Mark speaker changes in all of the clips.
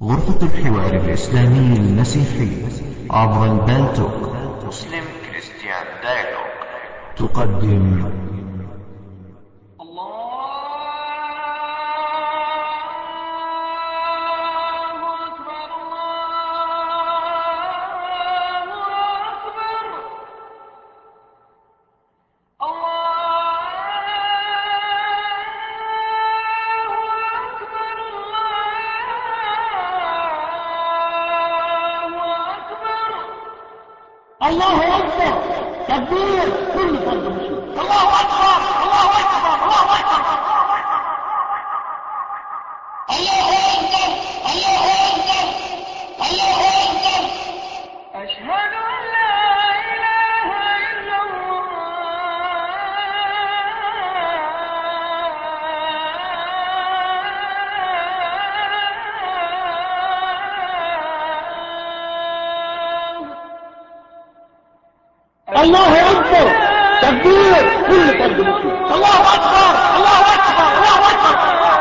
Speaker 1: غرفة الحوار الإسلامي المسيحي عبر البالتوك
Speaker 2: مسلم كريستيان دايلوج
Speaker 1: تقدم
Speaker 3: الله أكبر الله أكبر الله أكبر الله أكبر
Speaker 4: الله اكبر تكبير كل فرد مسلم الله اكبر الله اكبر الله اكبر الله اكبر الله اكبر الله اكبر
Speaker 3: أشهد أن لا إله إلا الله
Speaker 4: الله اكبر تكبير كل فرد مسلم الله اكبر الله اكبر الله اكبر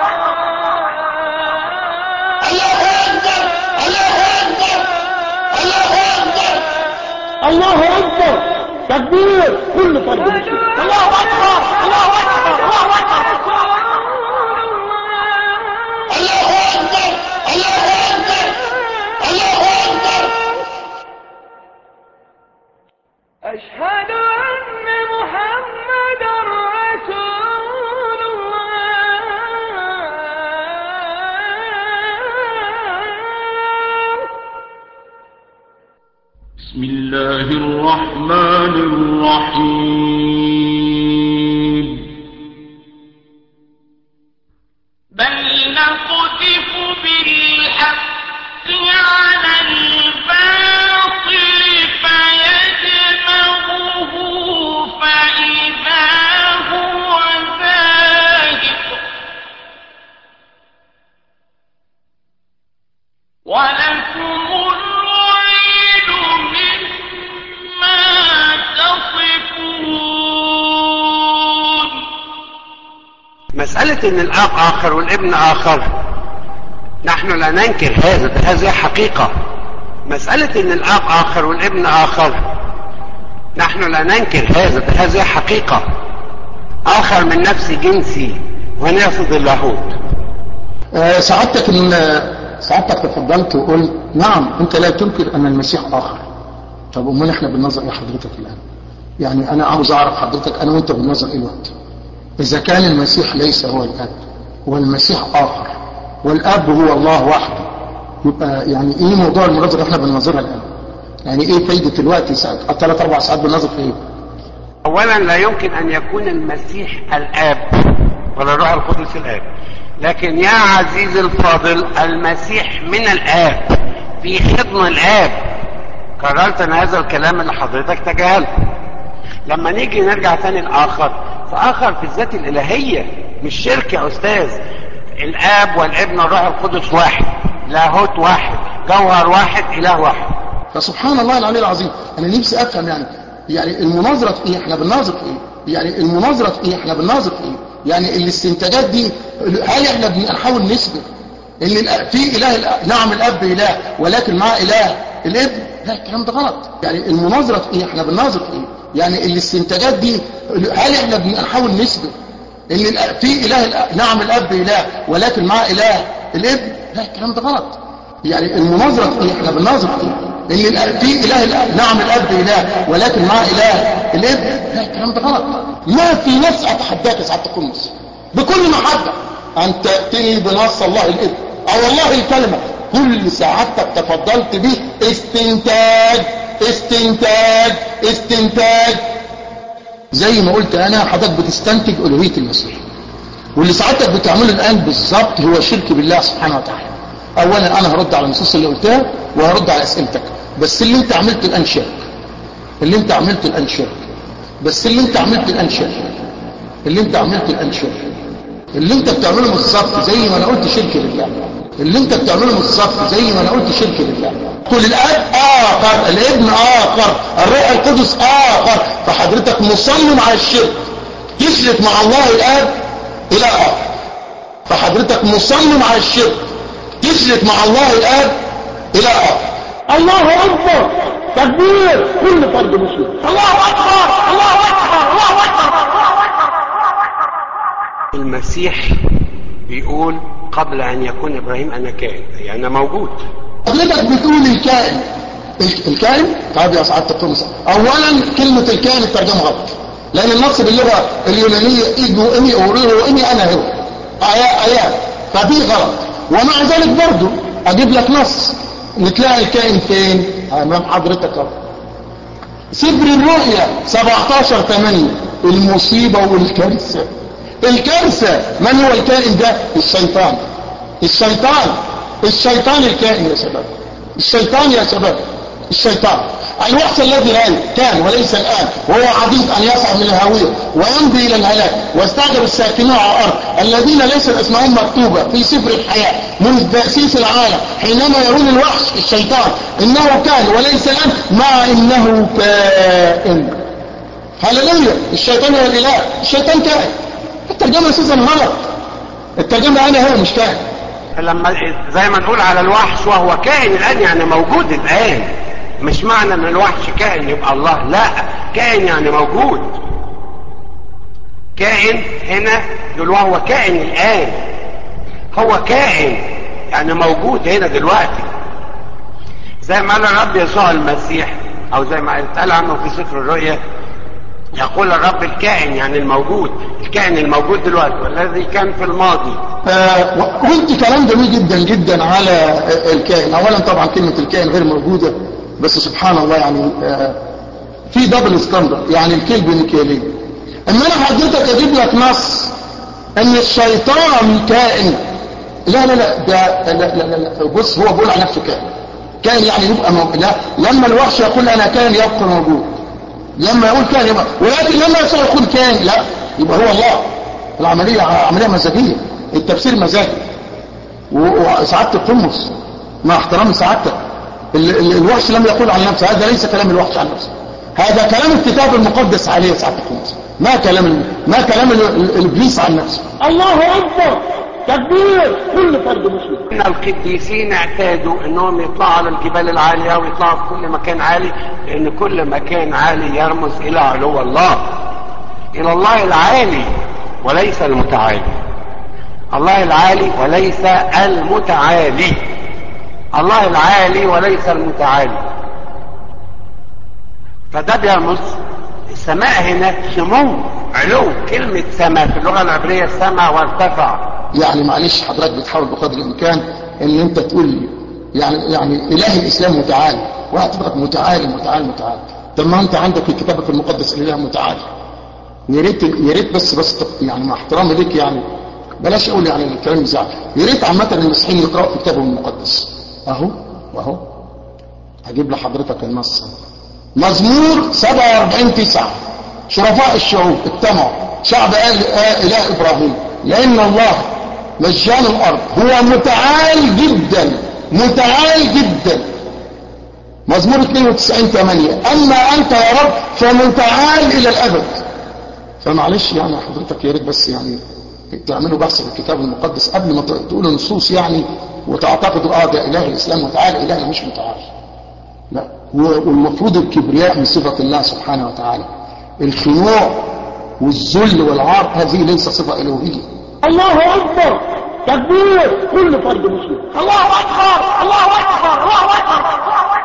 Speaker 4: الله اكبر الله اكبر الله اكبر الله اكبر تكبير كل فرد مسلم الله اكبر الله اكبر الله اكبر الله اكبر الله اكبر الله اكبر
Speaker 3: أشهد أن محمد رسول الله
Speaker 5: بسم الله الرحمن الرحيم بل نقذف بالحق على الباطل فيدمغه فإذا هو زاهق ولكم الويل مما تصفون
Speaker 6: مسألة ان الاب اخر والابن اخر نحن لا ننكر هذا هذه حقيقة مسألة ان الاب اخر والابن اخر نحن لا ننكر هذا هذه حقيقة اخر من نفس جنسي ونافذ اللاهوت
Speaker 7: آه، سعادتك ان سعادتك تفضلت وقلت نعم انت لا تنكر ان المسيح اخر طب امال احنا بالنظر ايه حضرتك الان يعني انا عاوز اعرف حضرتك انا وانت بالنظر ايه الوقت اذا كان المسيح ليس هو الاب والمسيح اخر والاب هو الله وحده يبقى يعني ايه موضوع المناظره احنا بننظرها الان يعني ايه فايده الوقت ساعات ثلاث اربع ساعات بننظر في ايه
Speaker 6: اولا لا يمكن ان يكون المسيح الاب ولا الروح القدس الاب لكن يا عزيزي الفاضل المسيح من الاب في حضن الاب قررت ان هذا الكلام اللي حضرتك تجاهلته لما نيجي نرجع تاني الاخر فاخر في الذات الالهيه مش شرك يا استاذ الاب والابن والروح القدس واحد لاهوت واحد جوهر واحد اله واحد
Speaker 7: فسبحان الله العلي العظيم انا نفسي افهم يعني يعني المناظره في ايه احنا بنناظر في ايه يعني المناظره في ايه احنا بنناظر في ايه يعني الاستنتاجات دي هل احنا بنحاول نثبت ان الأ- في اله الأ- نعم الاب اله ولكن معاه اله الابن لا الكلام ده غلط يعني المناظره في ايه احنا بنناظر في ايه يعني الاستنتاجات دي هل احنا بنحاول نثبت ان الأ- في اله الأ- نعم الاب اله ولكن معاه اله الابن لا الكلام ده غلط يعني المناظره في ايه احنا بنناظر في ايه ان الأ- في اله الأ- نعم الاب اله ولكن معاه اله الابن لا الكلام ده غلط ما في نص اتحداك يا سعاده القمص بكل محبه ان تاتني بنص الله الابن او والله الكلمه كل سعادتك تفضلت به استنتاج استنتاج استنتاج زي ما قلت انا حضرتك بتستنتج الوهيه المسيح واللي سعادتك بتعمله الان بالظبط هو شرك بالله سبحانه وتعالى اولا انا هرد على النصوص اللي قلتها وهرد على اسئلتك بس اللي انت عملته الان شرك اللي انت عملته الان شرك بس اللي انت عملته الان شرك اللي انت عملته الان شرك اللي انت بتعمله بالظبط زي ما انا قلت شرك لله اللي انت بتعمله بالظبط زي ما انا قلت شرك لله كل الاب اخر الابن اخر الروح القدس اخر فحضرتك مصمم على الشرك تشرك مع الله الاب الى اخر فحضرتك مصمم على الشرك تشرك مع الله الاب الى اخر
Speaker 4: الله اكبر تكبير كل فرد مسلم الله اكبر الله اكبر الله اكبر
Speaker 6: المسيح بيقول قبل ان يكون ابراهيم انا كائن يعني أنا موجود
Speaker 7: حضرتك بتقول الكائن ال- الكائن طيب يا سعاده القمص اولا كلمه الكائن الترجمه غلط لان النص باللغه اليونانيه ايجو امي اوريو امي انا هو آيات آيات فدي غلط ومع ذلك برضو اجيب لك نص نتلاقي الكائن فين امام حضرتك اهو سفر الرؤيا 17 8 المصيبة والكارثة الكارثة من هو الكائن ده الشيطان الشيطان الشيطان الكائن يا شباب الشيطان يا شباب الشيطان الوحش الذي الآن كان وليس الآن وهو عديد أن يصعد من الهاوية ويمضي إلى الهلاك واستعجب الساكنون على الأرض الذين ليست أسمائهم مكتوبة في سفر الحياة منذ تأسيس العالم حينما يقول الوحش الشيطان إنه كان وليس الآن مع إنه كائن هللويا الشيطان هو الإله الشيطان كائن الترجمة أساسا غلط الترجمة أنا هو مش كائن
Speaker 6: لما زي ما نقول على الوحش وهو كائن الان يعني موجود الان مش معنى ان الوحش كائن يبقى الله لا كائن يعني موجود كائن هنا يقول وهو كائن الان هو كائن يعني موجود هنا دلوقتي زي ما قال الرب يسوع المسيح او زي ما اتقال عنه في سفر الرؤيا يقول الرب الكائن يعني الموجود الكائن الموجود دلوقتي والذي كان في الماضي
Speaker 7: آه، قلت كلام جميل جدا جدا على آه، الكائن اولا طبعا كلمة الكائن غير موجودة بس سبحان الله يعني آه، في دبل ستاندرد يعني الكلب ميكالين اما انا حضرتك اجيب لك نص ان الشيطان كائن لا لا لا ده لا لا لا, لا. بص هو بيقول على نفسه كائن كائن يعني يبقى موجود لا لما الوحش يقول انا كائن يبقى موجود لما يقول كائن يبقى ولكن لما يسوع يقول كائن لا يبقى هو الله العملية عملية مزاجية التفسير مزاجي و- وسعادة القمص مع احترام سعادتك ال- ال- الوحش لم يقول عن نفسه هذا ليس كلام الوحش عن نفسه هذا كلام الكتاب المقدس عليه سعادة القمص ما كلام ال- ما كلام ال- ال- الابليس عن نفسه
Speaker 4: الله اكبر تكبير كل فرد مسلم
Speaker 6: ان القديسين اعتادوا انهم يطلعوا على الجبال العالية ويطلعوا في كل مكان عالي لان كل مكان عالي يرمز الى علو الله الى الله العالي وليس المتعالي الله العالي وليس المتعالي الله العالي وليس المتعالي فده بيرمز السماء هنا سمو علو كلمة سماء في اللغة العبرية سماء وارتفع
Speaker 7: يعني معلش حضرتك بتحاول بقدر الامكان ان انت تقول يعني يعني اله الاسلام متعالي واعتبرك متعالي متعالي متعالي طب ما انت عندك في كتابك المقدس الاله متعالي يا ريت يا ريت بس بس تق- يعني مع احترامي ليك يعني بلاش اقول يعني الكلام يزعل يا ريت عامه المسيحيين يقراوا في كتابهم المقدس اهو واهو هجيب لحضرتك النص مزمور 47 9 شرفاء الشعوب اجتمعوا شعب آل آل اله ابراهيم لان الله مجان الارض هو متعال جدا متعال جدا مزمور 92 8 اما انت يا رب فمتعال الى الابد فمعلش يعني حضرتك يا ريت بس يعني تعملوا بحث في الكتاب المقدس قبل ما تقولوا نصوص يعني وتعتقدوا اه ده اله الاسلام متعال الهنا مش متعال لا والمفروض الكبرياء من صفة الله سبحانه وتعالى الخنوع والذل والعار هذه ليس صفة إلهية
Speaker 4: الله اكبر تكبير كل فرد مسلم الله اكبر الله اكبر الله اكبر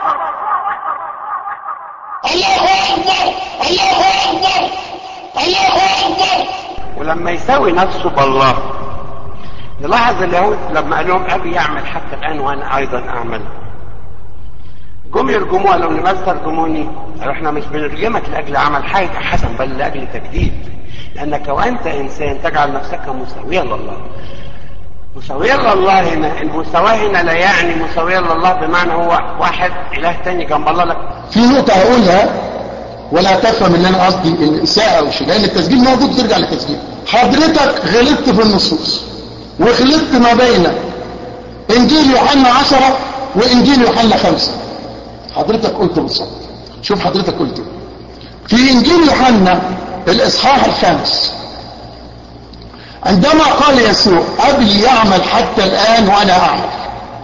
Speaker 7: الله أكبر الله أكبر الله أكبر
Speaker 6: ولما يساوي نفسه بالله نلاحظ اليهود لما قال لهم ابي يعمل حتى الان وانا ايضا اعمل جم يرجموه قالوا لماذا ترجموني؟ قالوا احنا مش بنرجمك لاجل عمل حاجه حسن بل لاجل تجديد لانك وانت انسان تجعل نفسك مساويا لله مساويا لله هنا المساواة هنا لا يعني مساويا لله بمعنى هو واحد اله تاني جنب الله لك
Speaker 7: في نقطة هقولها ولا تفهم ان انا قصدي الاساءة او شيء لان التسجيل موجود ترجع للتسجيل حضرتك غلطت في النصوص وغلطت ما بين انجيل يوحنا عشرة وانجيل يوحنا خمسة حضرتك قلت بالظبط شوف حضرتك قلت إيه. في انجيل يوحنا الاصحاح الخامس عندما قال يسوع ابي يعمل حتى الان وانا اعمل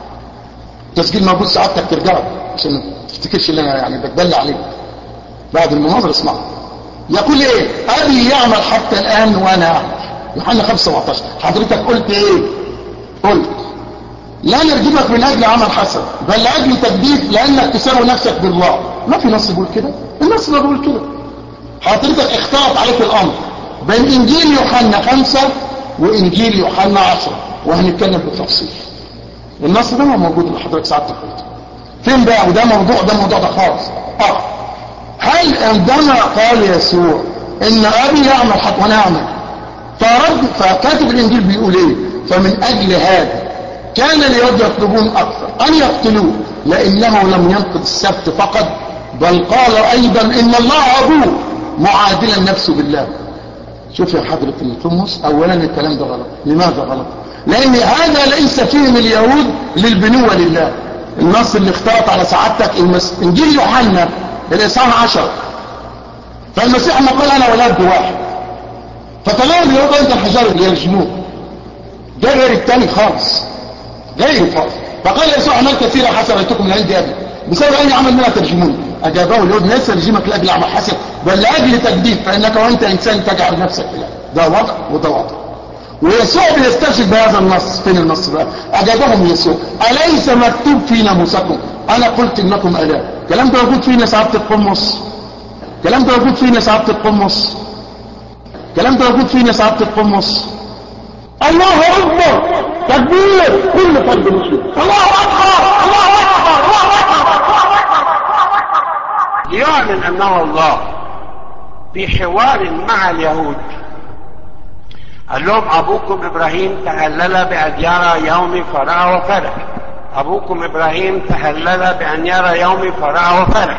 Speaker 7: تسجيل موجود سعادتك ترجعه عشان ما تفتكرش ان انا يعني بتدلع عليك بعد المناظره اسمعوا يقول ايه ابي يعمل حتى الان وانا اعمل يوحنا 5 17 حضرتك قلت ايه قلت لا نرجمك من اجل عمل حسن بل لاجل تجديد لانك تساوي نفسك بالله ما في نص بيقول كده النص ما بيقول كده حضرتك اختلط عليك الامر بين انجيل يوحنا خمسة وانجيل يوحنا عشرة وهنتكلم بالتفصيل النص ده ما موجود اللي حضرتك ساعتك قلت فين بقى وده موضوع ده موضوع ده خالص اه هل عندما قال يسوع ان ابي يعمل حق وانا اعمل فرد فكاتب الانجيل بيقول ايه فمن اجل هذا كان اليهود يطلبون اكثر ان يقتلوه لانه لم ينقض السبت فقط بل قال ايضا ان الله ابوه معادلا نفسه بالله شوف يا حضرة التمس اولا الكلام ده غلط لماذا غلط لان هذا ليس فهم اليهود للبنوة لله النص اللي اختلط على سعادتك المس... انجيل يوحنا الاصحاح 10 فالمسيح ما قال انا ولد واحد فتلاقي اليهود انت الحجار اللي يرجموه ده غير التاني خالص غير خالص فقال يسوع اعمال كثيره حسنتكم من عند ابي بسبب اي عمل منها ترجموني اجابه اليهود ليس يرجمك لاجل عمل حسن بل لاجل تجديد فانك وانت انسان تجعل نفسك اله ده وضع وده وضع ويسوع بيستشهد بهذا النص فين النص بقى اجابهم يسوع اليس مكتوب في ناموسكم انا قلت انكم اله الكلام ده موجود فينا سعاده القمص الكلام ده موجود فينا سعاده القمص الكلام ده موجود فينا سعاده القمص الله اكبر تكبير كل فرد مسلم الله اكبر الله اكبر الله اكبر
Speaker 6: ليعلن انه الله في حوار مع اليهود قال لهم ابوكم ابراهيم تهلل بان يرى يومي فراى وفرح ابوكم ابراهيم تهلل بان يرى يومي فراى وفرح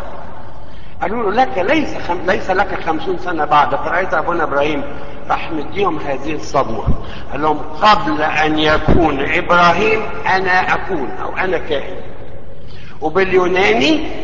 Speaker 6: قالوا له لك ليس خم... ليس لك خمسون سنه بعد فرايت ابونا ابراهيم راح مديهم هذه الصدمه قال لهم قبل ان يكون ابراهيم انا اكون او انا كائن وباليوناني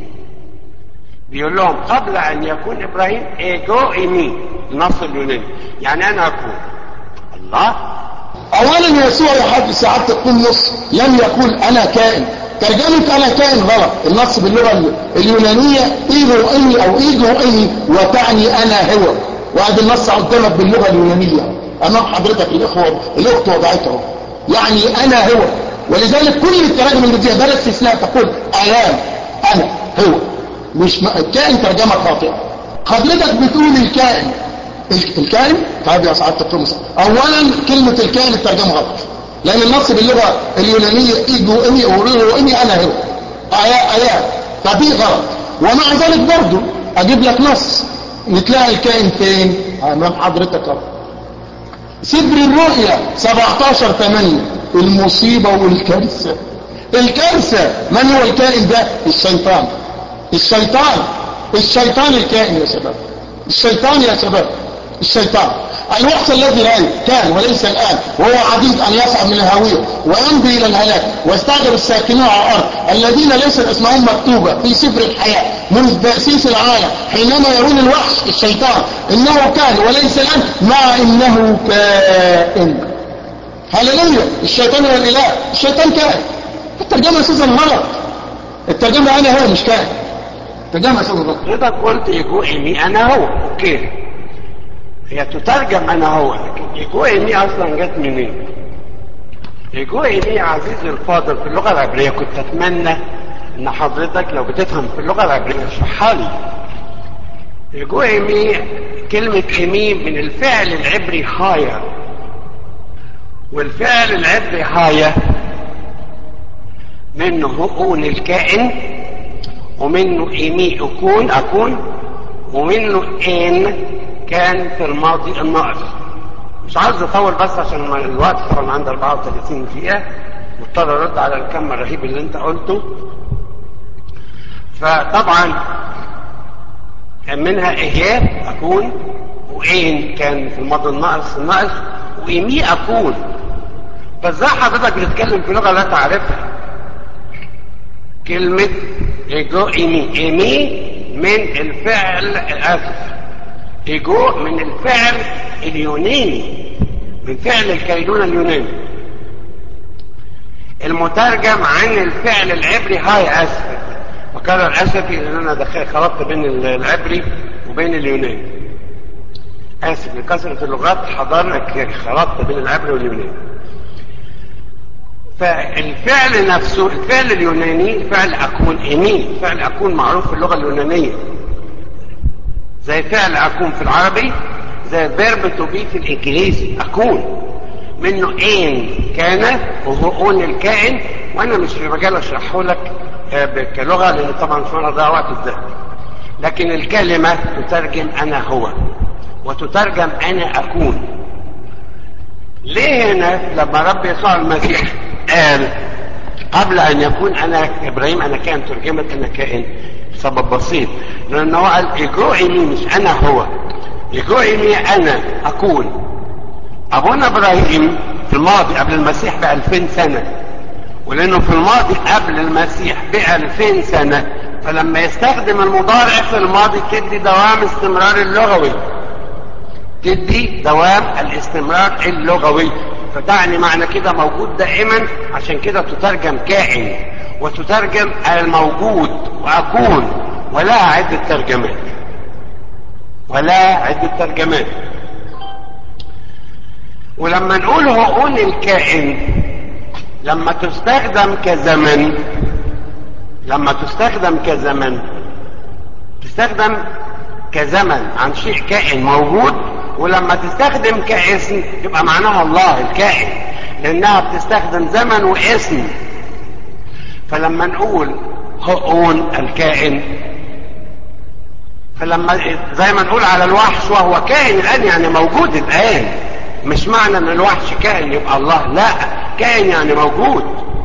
Speaker 6: بيقول لهم قبل ان يكون ابراهيم ايجو ايمي النص اليوناني يعني انا اكون الله
Speaker 7: اولا يسوع يا حاج سعاده القمص لم يقول انا كائن ترجمة انا كائن غلط النص باللغة اليونانية ايجو اني او ايجو اني وتعني انا هو وهذا النص قدامك باللغة اليونانية امام حضرتك الاخوة الاخت وضعته يعني انا هو ولذلك كل التراجم اللي فيها بلا استثناء تقول ايام انا هو مش م... الكائن ترجمة خاطئة حضرتك بتقول الكائن الكائن طيب يا سعادة القمص اولا كلمة الكائن الترجمة غلط لان النص باللغة اليونانية ايجو اني اوريو اني انا هو ايا ايا فدي غلط ومع ذلك برضو اجيب لك نص نتلاقي الكائن فين امام حضرتك اهو سفر الرؤيا 17 8 المصيبة والكارثة الكارثة من هو الكائن ده الشيطان الشيطان الشيطان الكائن يا شباب الشيطان يا شباب الشيطان الوحش الذي رأيه كان وليس الآن وهو عديد أن يصعد من الهاوية ويمضي إلى الهلاك واستعجب الساكنون على الأرض الذين ليست اسمهم مكتوبة في سفر الحياة منذ تأسيس العالم حينما يرون الوحش الشيطان إنه كان وليس الآن مع إنه كائن هللويا الشيطان هو الإله الشيطان كائن الترجمة أساسا غلط الترجمة أنا هو مش كائن الترجمة أساسا غلط
Speaker 6: حضرتك قلت يجو إيمي أنا هو أوكي هي تترجم أنا هو لكن يجو إيمي أصلا جت منين؟ يجو إيمي عزيزي الفاضل في اللغة العبرية كنت أتمنى إن حضرتك لو بتفهم في اللغة العبرية اشرحها لي يجو إيمي كلمة إيمي من الفعل العبري هايا والفعل العبري هايا منه هؤون الكائن ومنه إيمي أكون أكون ومنه إن كان في الماضي الناقص مش عايز اطول بس عشان الوقت طبعا عندي 34 دقيقة مضطر ارد على الكم الرهيب اللي انت قلته فطبعا منها اياه اكون وإن كان في الماضي الناقص الناقص وإيمي اكون فازاي حضرتك بتتكلم في لغة لا تعرفها كلمة ايجو ايمي ايمي من الفعل اسف ايجو من الفعل اليوناني من فعل الكيلون اليوناني المترجم عن الفعل العبري هاي اسف وكرر اسفي لان انا دخل خلطت بين العبري وبين اليوناني اسف لكثره اللغات حضرنا خلطت بين العبري واليوناني فالفعل نفسه الفعل اليوناني فعل اكون اني فعل اكون معروف في اللغه اليونانيه زي فعل اكون في العربي زي فيرب تو بي في الانجليزي اكون منه ان كان وهو اون الكائن وانا مش في مجال اشرحه لك كلغه لان طبعا مش انا ضيع وقت ازاي لكن الكلمه تترجم انا هو وتترجم انا اكون ليه هنا لما رب يسوع المسيح قال قبل ان يكون انا ابراهيم انا كائن ترجمت انا كائن سبب بسيط لان هو قال اجوعي مي مش انا هو اجوعي مي انا اكون ابونا ابراهيم في الماضي قبل المسيح ب 2000 سنه ولانه في الماضي قبل المسيح ب 2000 سنه فلما يستخدم المضارع في الماضي تدي دوام استمرار اللغوي تدي دوام الاستمرار اللغوي فتعني معنى كده موجود دائما عشان كده تترجم كائن وتترجم الموجود واكون ولها عده ترجمات ولا عده ترجمات ولما نقول هؤون الكائن لما تستخدم كزمن لما تستخدم كزمن تستخدم كزمن عن شيء كائن موجود ولما تستخدم كاسم يبقى معناها الله الكائن لانها بتستخدم زمن واسم فلما نقول هؤون الكائن فلما زي ما نقول على الوحش وهو كائن الان يعني موجود الان مش معنى ان الوحش كائن يبقى الله لا كائن يعني موجود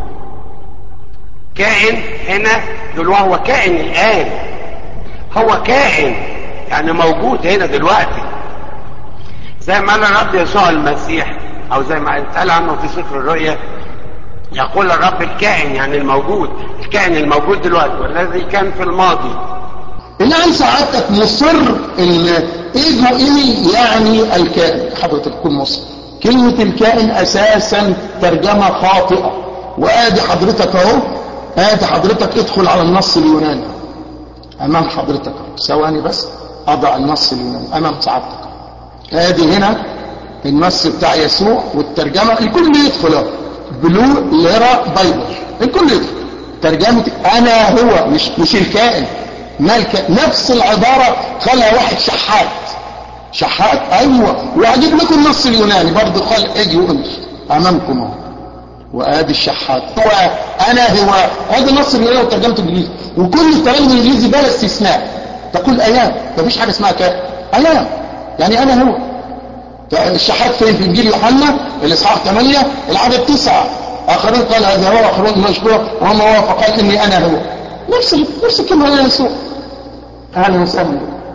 Speaker 6: كائن هنا دول وهو كائن الان هو كائن يعني موجود هنا دلوقتي زي ما قال الرب يسوع المسيح او زي ما اتقال عنه في سفر الرؤيا يقول الرب الكائن يعني الموجود الكائن الموجود دلوقتي والذي كان في الماضي
Speaker 7: الآن سعادتك مصر إيجو إيمي يعني الكائن حضرتك تكون مصر كلمة الكائن أساسا ترجمة خاطئة وآدي حضرتك أهو آدي حضرتك ادخل على النص اليوناني أمام حضرتك ثواني بس أضع النص اليوناني أمام سعادتك آدي هنا النص بتاع يسوع والترجمة الكل يدخل أهو بلو ليرا بايبل الكل يدخل ترجمة أنا هو مش مش الكائن مالك نفس العبارة خلها واحد شحات شحات ايوه واجيب لكم النص اليوناني برضه قال اجي وانت امامكم اهو وادي الشحات هو انا هو هذا النص اليوناني وترجمته انجليزي وكل الكلام الانجليزي بلا استثناء تقول ايام مفيش حاجه اسمها كائن ايام يعني انا هو الشحات فين في انجيل يوحنا الاصحاح 8 العدد 9 اخرين قال هذا هو اخرون مشكور وهم هو فقال اني انا هو نفس نفس الكلمه يا يسوع اهلا وسهلا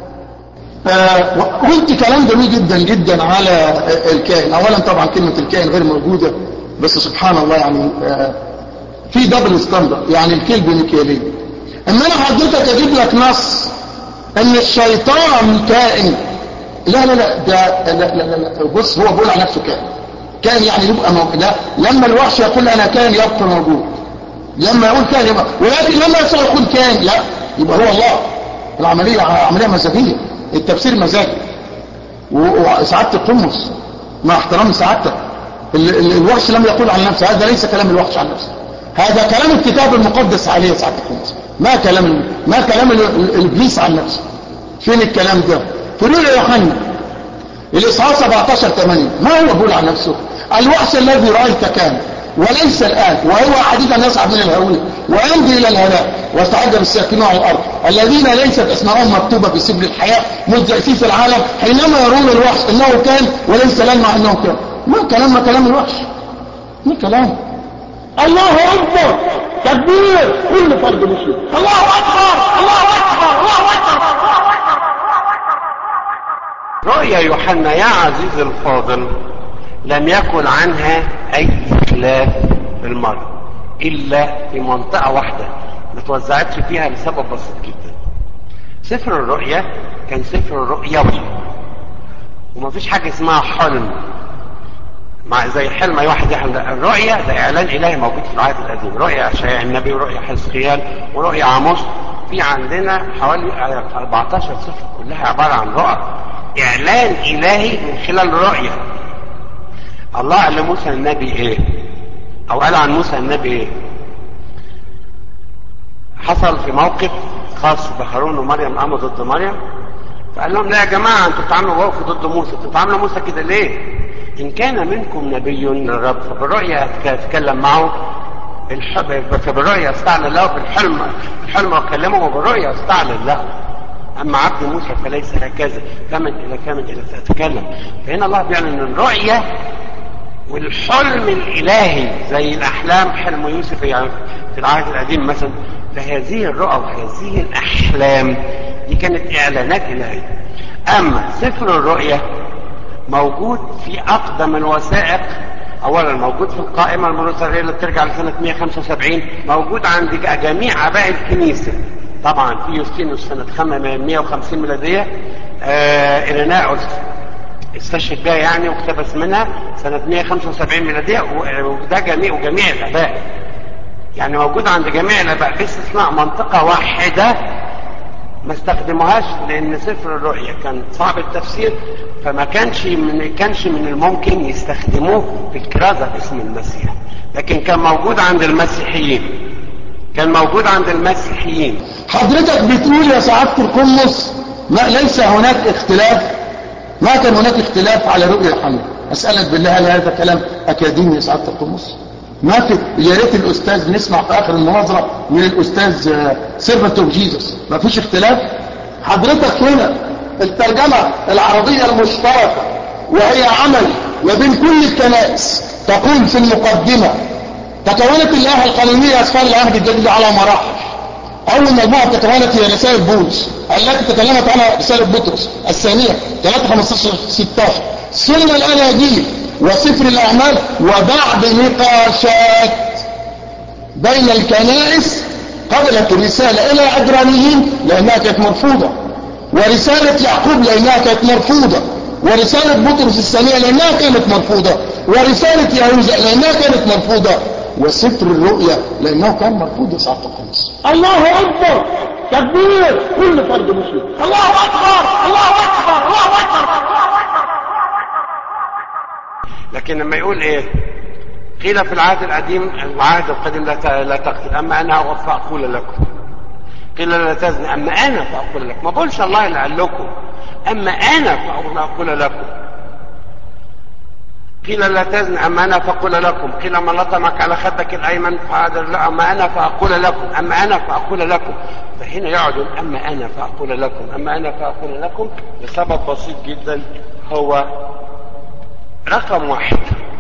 Speaker 7: قلت كلام جميل جدا جدا على الكائن اولا طبعا كلمه الكائن غير موجوده بس سبحان الله يعني في دبل ستاندرد يعني الكلب ميكيالين اما انا حضرتك اجيب لك نص ان الشيطان كائن لا لا لا ده لا لا لا, لا. بص هو بيقول على نفسه كائن كائن يعني يبقى موجود لا لما الوحش يقول انا كائن يبقى موجود لما يقول كائن يبقى ولكن لما يسوع يقول كائن لا يبقى هو الله العمليه عمليه مزاجيه التفسير مزاجي وسعادة القمص مع احترام سعادتك ال ال الوحش لم يقول عن نفسه هذا ليس كلام الوحش عن نفسه هذا كلام الكتاب المقدس عليه سعادة القمص ما كلام ما كلام الابليس عن نفسه فين الكلام ده في رؤيا يوحنا الاصحاح 17 8 ما هو بيقول عن نفسه الوحش الذي رايت كان وليس الآن وهو عديدا يصعد من الهوية ويمضي إلى الهلاك واستعد بالساكنين على الأرض الذين ليست أسمائهم مكتوبة في سبل الحياة منذ تأسيس العالم حينما يرون الوحش إنه كان وليس الآن مع إنه كان ما كلام ما كلام الوحش ما كلام الله أكبر تكبير كل فرد مسلم الله أكبر الله أكبر الله أكبر
Speaker 6: رؤيا يوحنا يا عزيزي الفاضل لم يكن عنها اي خلاف في المرض الا في منطقة واحدة ما توزعتش فيها لسبب بسيط جدا سفر الرؤيا كان سفر رؤيوي وما فيش حاجة اسمها حلم مع زي حلم اي واحد يحلم ده الرؤية ده اعلان الهي موجود في العهد القديم رؤية اشعياء النبي ورؤية حزقيال ورؤية عاموس في عندنا حوالي 14 صفر كلها عبارة عن رؤى اعلان الهي من خلال رؤية الله قال لموسى النبي ايه او قال عن موسى النبي ايه حصل في موقف خاص بهارون ومريم قاموا ضد مريم فقال لهم لا يا جماعة انتوا بتعملوا وقفوا ضد موسى انتوا بتعملوا موسى كده ليه ان كان منكم نبي من الرب فبالرؤيا اتكلم معه الحب فبالرؤيا استعلن له بالحلم الحلم وكلمه وبالرؤيا استعلن له اما عبد موسى فليس هكذا كمن الى كمن الى تتكلم فهنا الله بيعلن الرؤيا والحلم الالهي زي الاحلام حلم يوسف يعني في العهد القديم مثلا فهذه الرؤى وهذه الاحلام دي كانت اعلانات الهيه اما سفر الرؤيا موجود في اقدم الوثائق اولا موجود في القائمه المنوثريه اللي بترجع لسنه 175 موجود عند جميع اباء الكنيسه طبعا في يوستينوس سنه 150 ميلاديه آه إريناؤوس استشهد بها يعني واقتبس منها سنة 175 ميلادية وده جميع وجميع الآباء يعني موجود عند جميع الآباء باستثناء منطقة واحدة ما استخدموهاش لأن سفر الرؤيا كان صعب التفسير فما كانش من كانش من الممكن يستخدموه في الكرازة باسم المسيح لكن كان موجود عند المسيحيين كان موجود عند المسيحيين
Speaker 7: حضرتك بتقول يا سعادة القمص ما ليس هناك اختلاف ما كان هناك اختلاف على رؤية الحمد أسألك بالله هل هذا كلام أكاديمي يا سعادة القمص ما في يا ريت الأستاذ نسمع في آخر المناظرة من الأستاذ سيرفنت اوف جيسوس ما فيش اختلاف حضرتك هنا الترجمة العربية المشتركة وهي عمل ما بين كل الكنائس تقول في المقدمة تكونت الآية القانونية أسفار العهد الجديد على مراحل أول مجموعة تكونت هي رسالة بولس التي تكلمت عنها رسالة بطرس الثانية 3 15 16 ثم الأناجيل وسفر الأعمال وبعد نقاشات بين الكنائس قبلت الرسالة إلى عبرانيين لأنها كانت مرفوضة ورسالة يعقوب لأنها كانت مرفوضة ورسالة بطرس الثانية لأنها كانت مرفوضة ورسالة يهوذا لأنها كانت مرفوضة وسفر الرؤيا لأنه كان مرفوض يا سعادة القمص
Speaker 4: الله أكبر تكبير كل فرد مسلم الله أكبر الله أكبر الله أكبر
Speaker 6: لكن لما يقول ايه قيل في العهد القديم العهد القديم لا ت- لا تقتل اما انا فاقول لكم قيل لا تزني اما انا فاقول لكم ما بقولش الله اللي قال لكم اما انا فاقول لكم قيل لا تزني اما انا فاقول لكم قيل من لطمك على خدك الايمن فاعذر لا اما انا فاقول لكم اما انا فاقول لكم فهنا يقعد يقول اما انا فاقول لكم اما انا فاقول لكم لسبب بسيط جدا هو رقم واحد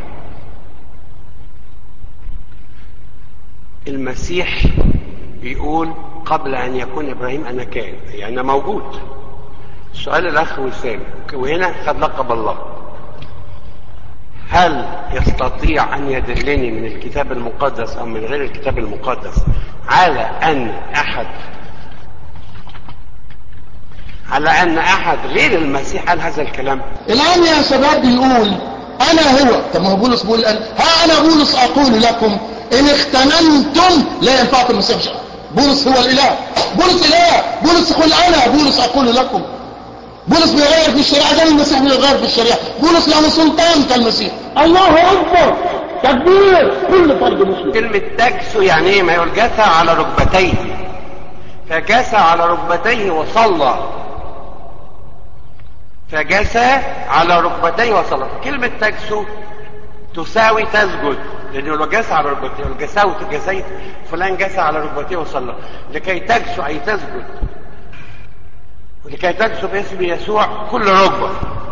Speaker 6: المسيح بيقول قبل ان يكون ابراهيم انا كائن يعني أنا موجود السؤال الاخ وسام وهنا خد لقب الله هل يستطيع ان يدلني من الكتاب المقدس او من غير الكتاب المقدس على ان احد على ان احد غير المسيح قال هذا الكلام
Speaker 7: الآن يا شباب بيقول أنا هو طب ما هو بولس بيقول الآن ها أنا بولس أقول لكم إن اختننتم لا ينفعكم المسيح شيء بولس هو الإله بولس إله بولس يقول أنا بولس أقول لكم بولس بيغير في الشريعة زي المسيح بيغير في الشريعة بولس له سلطان كالمسيح
Speaker 4: الله أكبر تكبير كل فرد مسلم
Speaker 6: كلمة تجسو يعني ايه ما يقول جثى على ركبتيه فجسى على ركبتيه وصلى فجسى على ركبتيه وصلى كلمة تجسو تساوي تسجد لأنه لو جسى على ركبتيه لو جسوت جسيت فلان جسى على ركبتيه وصلى لكي تجسو أي تسجد ولكي تجسو باسم يسوع كل ركبة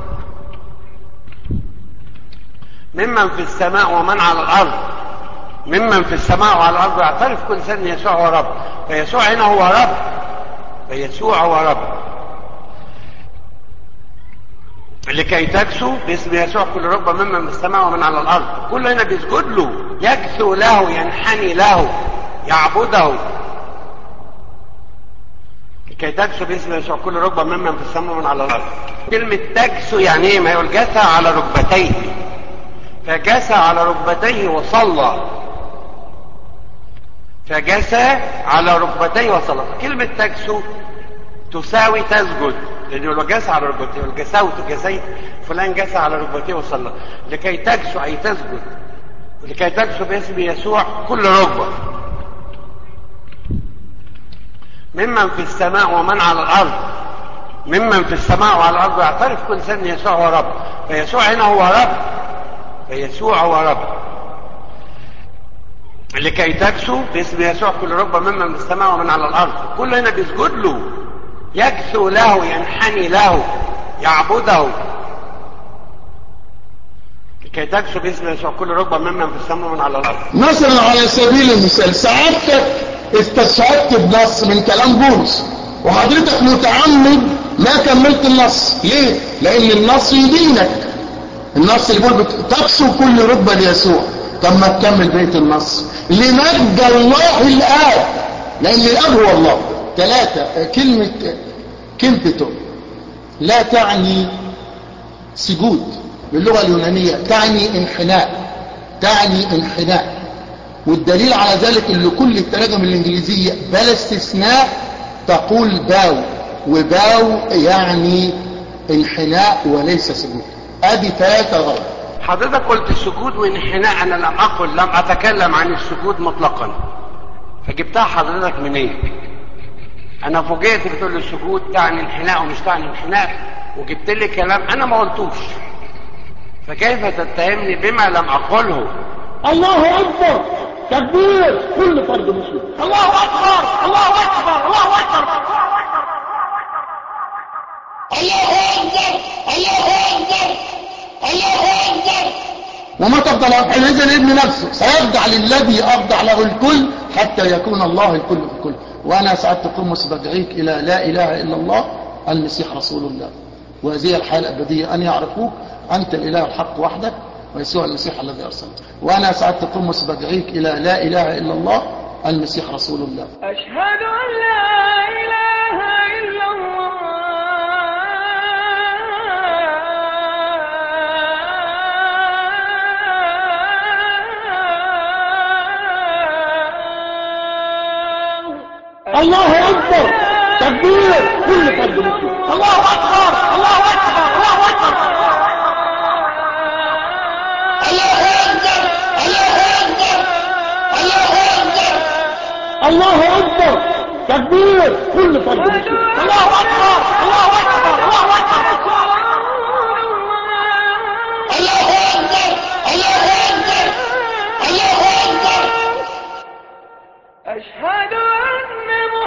Speaker 6: ممن في السماء ومن على الأرض ممن في السماء وعلى الأرض يعترف كل سنة يسوع هو رب فيسوع هنا هو رب فيسوع هو رب لكي تكسو باسم يسوع كل ركبة ممن في السماء ومن على الأرض كل هنا بيسجد له يكسو له ينحني له يعبده لكي تكسو باسم يسوع كل ركبة ممن في السماء ومن على الأرض كلمة تكسو يعني ايه ما يقول جثى على ركبتيه فجسى على ركبتيه وصلى فجسى على ركبتيه وصلى كلمة تجسو تساوي تسجد لأنه لو جسى على ركبتيه والجساوت جسيت فلان جسى على ركبتيه وصلى لكي تجسو أي تسجد لكي تجسو باسم يسوع كل ركبة ممن في السماء ومن على الأرض ممن في السماء وعلى الأرض يعترف كل سن يسوع هو رب فيسوع هنا هو رب فيسوع هو رب لكي تكسو باسم يسوع كل ركبة ممن في السماء ومن على الأرض كل هنا بيسجد له يكسو له ينحني له يعبده لكي تكسو باسم يسوع كل ركبة ممن في السماء ومن على الأرض
Speaker 7: مثلا على سبيل المثال سعادتك استشهدت بنص من كلام بولس وحضرتك متعمد ما كملت النص ليه لان النص يدينك النص اللي بيقول بت- تكسو كل ركبه ليسوع طب ما تكمل بيت النص لمجد الله الاب لان الاب هو الله ثلاثه كلمه كلمته لا تعني سجود باللغه اليونانيه تعني انحناء تعني انحناء والدليل على ذلك ان كل التراجم الانجليزيه بلا استثناء تقول باو وباو يعني انحناء وليس سجود ادي ثلاثه غلط
Speaker 6: حضرتك قلت السجود وانحناء انا لم اقل لم اتكلم عن السجود مطلقا فجبتها حضرتك منين انا فوجئت بتقول لي السجود تعني انحناء ومش تعني انحناء وجبت لي كلام انا ما قلتوش فكيف تتهمني بما لم اقله
Speaker 4: الله اكبر تكبير كل فرد مسلم الله اكبر الله اكبر الله اكبر
Speaker 7: الله اكبر الله اكبر الله اكبر وما تفضل حينئذ الابن نفسه سيخضع للذي افضع له الكل حتى يكون الله الكل في الكل وانا سعدت قمص بدعيك الى لا اله الا الله المسيح رسول الله وهذه الحياه الابديه ان يعرفوك انت الاله الحق وحدك ويسوع المسيح الذي ارسلته وانا سعدت قمص بدعيك الى لا اله الا الله المسيح رسول الله
Speaker 3: أشهد أن لا إله إلا الله
Speaker 4: الله اكبر تكبير كل فرد مسلم الله اكبر الله اكبر الله اكبر
Speaker 7: الله اكبر الله اكبر الله اكبر
Speaker 4: الله اكبر تكبير كل فرد مسلم الله اكبر الله اكبر الله اكبر
Speaker 7: الله اكبر الله اكبر الله اكبر
Speaker 3: أشهد أن